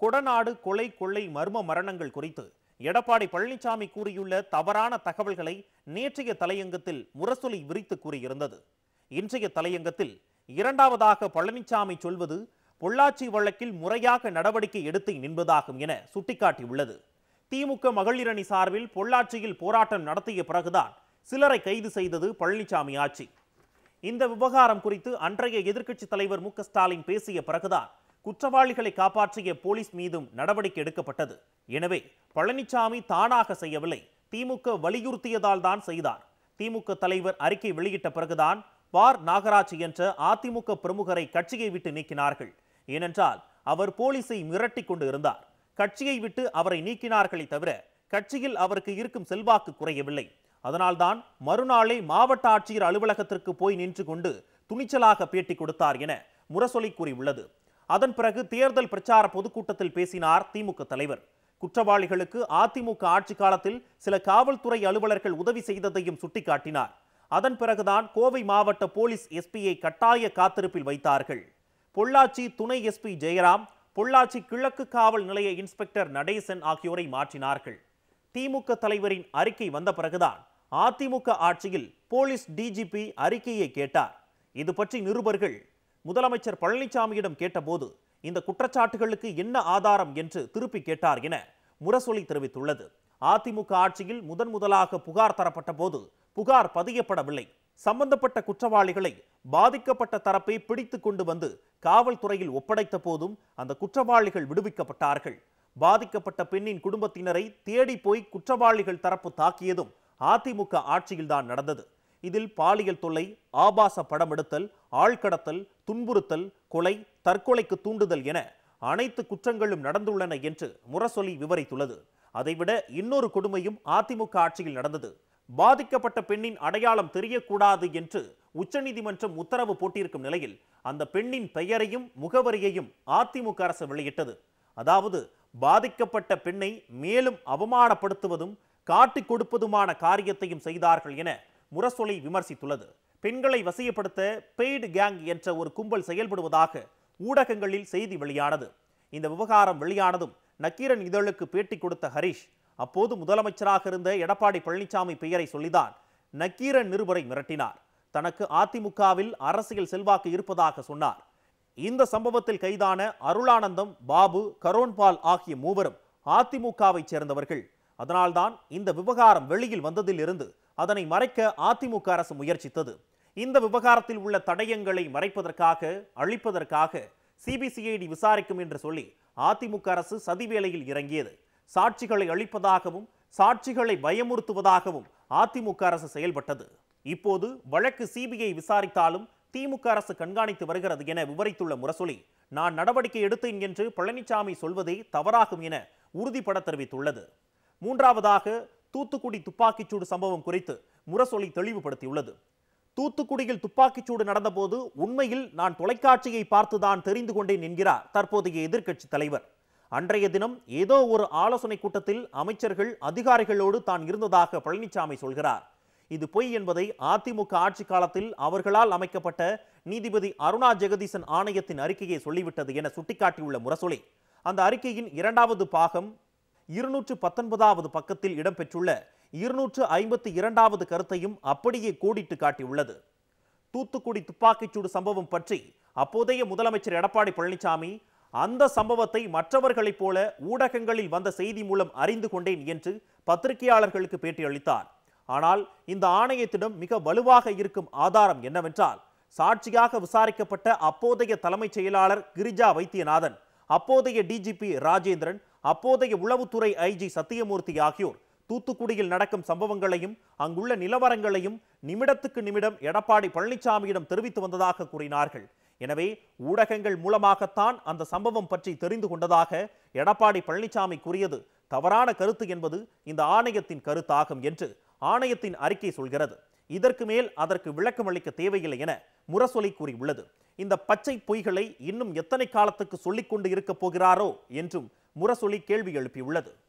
கொடநாடு கொலை கொள்ளை மர்ம மரணங்கள் குறித்து எடப்பாடி பழனிசாமி கூறியுள்ள தவறான தகவல்களை நேற்றைய தலையங்கத்தில் முரசொலி விரித்து கூறியிருந்தது இன்றைய தலையங்கத்தில் இரண்டாவதாக பழனிசாமி சொல்வது பொள்ளாச்சி வழக்கில் முறையாக நடவடிக்கை எடுத்து நின்பதாகும் என சுட்டிக்காட்டியுள்ளது திமுக மகளிரணி சார்பில் பொள்ளாச்சியில் போராட்டம் நடத்திய பிறகுதான் சிலரை கைது செய்தது பழனிசாமி ஆட்சி இந்த விவகாரம் குறித்து அன்றைய எதிர்க்கட்சி தலைவர் மு க ஸ்டாலின் பேசிய பிறகுதான் குற்றவாளிகளை காப்பாற்றிய போலீஸ் மீதும் நடவடிக்கை எடுக்கப்பட்டது எனவே பழனிசாமி தானாக செய்யவில்லை திமுக வலியுறுத்தியதால் தான் செய்தார் திமுக தலைவர் அறிக்கை வெளியிட்ட பிறகுதான் வார் நாகராஜ் என்ற அதிமுக பிரமுகரை கட்சியை விட்டு நீக்கினார்கள் ஏனென்றால் அவர் போலீஸை மிரட்டிக் கொண்டு இருந்தார் கட்சியை விட்டு அவரை நீக்கினார்களே தவிர கட்சியில் அவருக்கு இருக்கும் செல்வாக்கு குறையவில்லை அதனால்தான் மறுநாளே மாவட்ட ஆட்சியர் அலுவலகத்திற்கு போய் நின்று கொண்டு துணிச்சலாக பேட்டி கொடுத்தார் என முரசொலி கூறியுள்ளது அதன் பிறகு தேர்தல் பிரச்சார பொதுக்கூட்டத்தில் பேசினார் திமுக தலைவர் குற்றவாளிகளுக்கு அதிமுக ஆட்சி காலத்தில் சில காவல்துறை அலுவலர்கள் உதவி செய்ததையும் சுட்டிக்காட்டினார் அதன் பிறகுதான் கோவை மாவட்ட போலீஸ் எஸ்பியை கட்டாய காத்திருப்பில் வைத்தார்கள் பொள்ளாச்சி துணை எஸ்பி ஜெயராம் பொள்ளாச்சி கிழக்கு காவல் நிலைய இன்ஸ்பெக்டர் நடேசன் ஆகியோரை மாற்றினார்கள் திமுக தலைவரின் அறிக்கை வந்த பிறகுதான் அதிமுக ஆட்சியில் போலீஸ் டிஜிபி அறிக்கையை கேட்டார் இது பற்றி நிருபர்கள் முதலமைச்சர் பழனிசாமியிடம் கேட்டபோது இந்த குற்றச்சாட்டுகளுக்கு என்ன ஆதாரம் என்று திருப்பி கேட்டார் என முரசொலி தெரிவித்துள்ளது அதிமுக ஆட்சியில் முதன் முதலாக புகார் தரப்பட்ட போது புகார் பதியப்படவில்லை சம்பந்தப்பட்ட குற்றவாளிகளை பாதிக்கப்பட்ட தரப்பை பிடித்து கொண்டு வந்து காவல்துறையில் ஒப்படைத்த போதும் அந்த குற்றவாளிகள் விடுவிக்கப்பட்டார்கள் பாதிக்கப்பட்ட பெண்ணின் குடும்பத்தினரை தேடி போய் குற்றவாளிகள் தரப்பு தாக்கியதும் அதிமுக ஆட்சியில்தான் நடந்தது இதில் பாலியல் தொல்லை ஆபாச படம் எடுத்தல் ஆழ்கடத்தல் துன்புறுத்தல் கொலை தற்கொலைக்கு தூண்டுதல் என அனைத்து குற்றங்களும் நடந்துள்ளன என்று முரசொலி விவரித்துள்ளது அதைவிட இன்னொரு கொடுமையும் அதிமுக ஆட்சியில் நடந்தது பாதிக்கப்பட்ட பெண்ணின் அடையாளம் தெரியக்கூடாது என்று உச்சநீதிமன்றம் உத்தரவு போட்டிருக்கும் நிலையில் அந்த பெண்ணின் பெயரையும் முகவரியையும் அதிமுக அரசு வெளியிட்டது அதாவது பாதிக்கப்பட்ட பெண்ணை மேலும் அவமானப்படுத்துவதும் காட்டிக் கொடுப்பதுமான காரியத்தையும் செய்தார்கள் என முரசொலி விமர்சித்துள்ளது பெண்களை வசியப்படுத்த பெய்டு கேங் என்ற ஒரு கும்பல் செயல்படுவதாக ஊடகங்களில் செய்தி வெளியானது இந்த விவகாரம் வெளியானதும் நக்கீரன் இதழுக்கு பேட்டி கொடுத்த ஹரிஷ் அப்போது முதலமைச்சராக இருந்த எடப்பாடி பழனிசாமி பெயரை சொல்லிதான் நக்கீரன் நிருபரை மிரட்டினார் தனக்கு அதிமுகவில் அரசியல் செல்வாக்கு இருப்பதாக சொன்னார் இந்த சம்பவத்தில் கைதான அருளானந்தம் பாபு கரோன்பால் ஆகிய மூவரும் அதிமுகவைச் சேர்ந்தவர்கள் அதனால்தான் இந்த விவகாரம் வெளியில் வந்ததிலிருந்து அதனை மறைக்க அதிமுக அரசு முயற்சித்தது இந்த விவகாரத்தில் உள்ள தடயங்களை மறைப்பதற்காக அழிப்பதற்காக சிபிசிஐடி விசாரிக்கும் என்று சொல்லி அதிமுக அரசு சதிவேலையில் இறங்கியது சாட்சிகளை அழிப்பதாகவும் சாட்சிகளை பயமுறுத்துவதாகவும் அதிமுக அரசு செயல்பட்டது இப்போது வழக்கு சிபிஐ விசாரித்தாலும் திமுக அரசு கண்காணித்து வருகிறது என விவரித்துள்ள முரசொலி நான் நடவடிக்கை எடுத்தேன் என்று பழனிசாமி சொல்வதே தவறாகும் என உறுதிபட தெரிவித்துள்ளது மூன்றாவதாக தூத்துக்குடி துப்பாக்கிச்சூடு சம்பவம் குறித்து முரசொலி தெளிவுபடுத்தியுள்ளது தூத்துக்குடியில் துப்பாக்கிச்சூடு நடந்தபோது உண்மையில் நான் தொலைக்காட்சியை பார்த்துதான் தெரிந்து கொண்டேன் என்கிறார் தற்போதைய எதிர்க்கட்சி தலைவர் அன்றைய தினம் ஏதோ ஒரு ஆலோசனை கூட்டத்தில் அமைச்சர்கள் அதிகாரிகளோடு தான் இருந்ததாக பழனிசாமி சொல்கிறார் இது பொய் என்பதை அதிமுக ஆட்சி காலத்தில் அவர்களால் அமைக்கப்பட்ட நீதிபதி அருணா ஜெகதீசன் ஆணையத்தின் அறிக்கையை சொல்லிவிட்டது என சுட்டிக்காட்டியுள்ள முரசொலி அந்த அறிக்கையின் இரண்டாவது பாகம் இருநூற்று பத்தொன்பதாவது பக்கத்தில் இடம்பெற்றுள்ள இருநூற்று ஐம்பத்தி இரண்டாவது கருத்தையும் அப்படியே கோடிட்டு காட்டியுள்ளது தூத்துக்குடி துப்பாக்கிச்சூடு சம்பவம் பற்றி அப்போதைய முதலமைச்சர் எடப்பாடி பழனிசாமி அந்த சம்பவத்தை மற்றவர்களைப் போல ஊடகங்களில் வந்த செய்தி மூலம் அறிந்து கொண்டேன் என்று பத்திரிகையாளர்களுக்கு பேட்டியளித்தார் ஆனால் இந்த ஆணையத்திடம் மிக வலுவாக இருக்கும் ஆதாரம் என்னவென்றால் சாட்சியாக விசாரிக்கப்பட்ட அப்போதைய தலைமைச் செயலாளர் கிரிஜா வைத்தியநாதன் அப்போதைய டிஜிபி ராஜேந்திரன் அப்போதைய உளவுத்துறை ஐஜி சத்தியமூர்த்தி ஆகியோர் தூத்துக்குடியில் நடக்கும் சம்பவங்களையும் அங்குள்ள நிலவரங்களையும் நிமிடத்துக்கு நிமிடம் எடப்பாடி பழனிசாமியிடம் தெரிவித்து வந்ததாக கூறினார்கள் எனவே ஊடகங்கள் மூலமாகத்தான் அந்த சம்பவம் பற்றி தெரிந்து கொண்டதாக எடப்பாடி பழனிசாமி கூறியது தவறான கருத்து என்பது இந்த ஆணையத்தின் கருத்தாகும் என்று ஆணையத்தின் அறிக்கை சொல்கிறது இதற்கு மேல் அதற்கு விளக்கம் அளிக்க தேவையில்லை என முரசொலி கூறியுள்ளது இந்த பச்சை பொய்களை இன்னும் எத்தனை காலத்துக்கு சொல்லிக் கொண்டு இருக்கப் போகிறாரோ என்றும் முரசொலி கேள்வி எழுப்பியுள்ளது